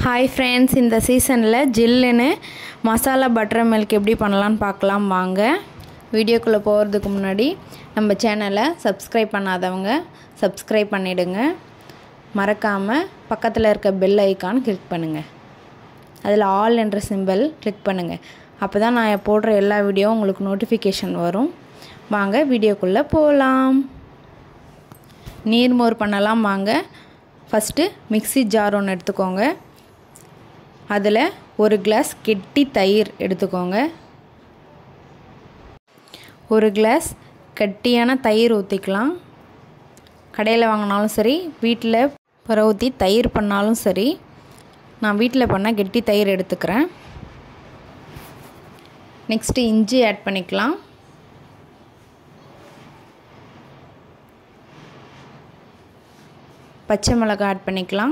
hi friends இந்த சீசனில் ஜில்லுன்னு மசாலா பட்டர் மில்க் எப்படி பண்ணலான்னு பார்க்கலாம் வாங்க வீடியோக்குள்ளே போகிறதுக்கு முன்னாடி நம்ம சேனலை சப்ஸ்கிரைப் பண்ணாதவங்க சப்ஸ்கிரைப் பண்ணிவிடுங்க மறக்காமல் பக்கத்தில் இருக்க பெல் ஐக்கான் கிளிக் பண்ணுங்கள் அதில் ஆல் என்ற சிம்பிள் கிளிக் பண்ணுங்கள் அப்போ தான் நான் போடுற எல்லா வீடியோவும் உங்களுக்கு நோட்டிஃபிகேஷன் வரும் வாங்க வீடியோக்குள்ளே போகலாம் நீர்மோர் பண்ணலாம் வாங்க ஃபஸ்ட்டு மிக்ஸி ஜார் ஒன்று எடுத்துக்கோங்க அதில் ஒரு கிளாஸ் கெட்டி தயிர் எடுத்துக்கோங்க ஒரு கிளாஸ் கட்டியான தயிர் ஊற்றிக்கலாம் கடையில் வாங்கினாலும் சரி வீட்டில் புற ஊற்றி தயிர் பண்ணாலும் சரி நான் வீட்டில் பண்ண கெட்டி தயிர் எடுத்துக்கிறேன் நெக்ஸ்ட்டு இஞ்சி ஆட் பண்ணிக்கலாம் பச்சை மிளகாய் ஆட் பண்ணிக்கலாம்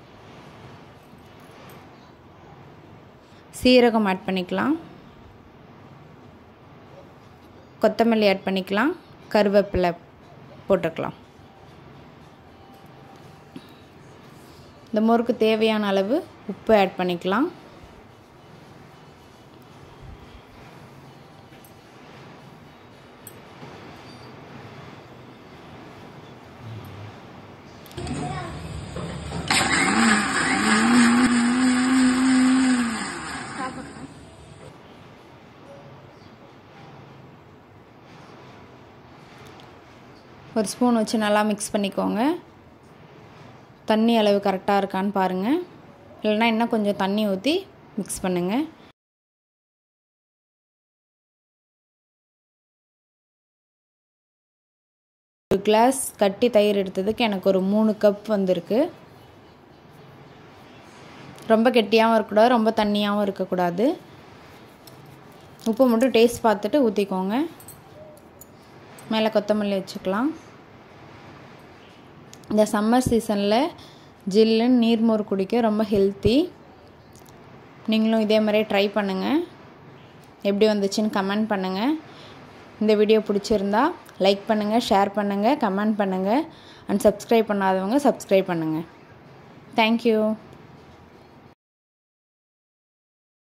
சீரகம் ஆட் பண்ணிக்கலாம் கொத்தமல்லி ஆட் பண்ணிக்கலாம் கருவேப்பிலை போட்டுக்கலாம் இந்த மோருக்கு தேவையான அளவு உப்பு ஆட் பண்ணிக்கலாம் ஒரு ஸ்பூன் வச்சு நல்லா மிக்ஸ் பண்ணிக்கோங்க தண்ணி அளவு கரெக்டாக இருக்கான்னு பாருங்கள் இல்லைன்னா இன்னும் கொஞ்சம் தண்ணி ஊற்றி மிக்ஸ் பண்ணுங்கள் ஒரு கிளாஸ் கட்டி தயிர் எடுத்ததுக்கு எனக்கு ஒரு மூணு கப் வந்திருக்கு ரொம்ப கெட்டியாகவும் இருக்கக்கூடாது ரொம்ப தண்ணியாகவும் இருக்கக்கூடாது உப்பு மட்டும் டேஸ்ட் பார்த்துட்டு ஊற்றிக்கோங்க மேலே கொத்தமல்லி வச்சுக்கலாம் இந்த சம்மர் சீசனில் ஜில்லுன்னு நீர்மோர் குடிக்க ரொம்ப ஹெல்த்தி நீங்களும் இதே மாதிரியே ட்ரை பண்ணுங்கள் எப்படி வந்துச்சுன்னு கமெண்ட் பண்ணுங்கள் இந்த வீடியோ பிடிச்சிருந்தா லைக் பண்ணுங்கள் ஷேர் பண்ணுங்கள் கமெண்ட் பண்ணுங்கள் அண்ட் சப்ஸ்கிரைப் பண்ணாதவங்க சப்ஸ்கிரைப் பண்ணுங்கள் தேங்க்யூ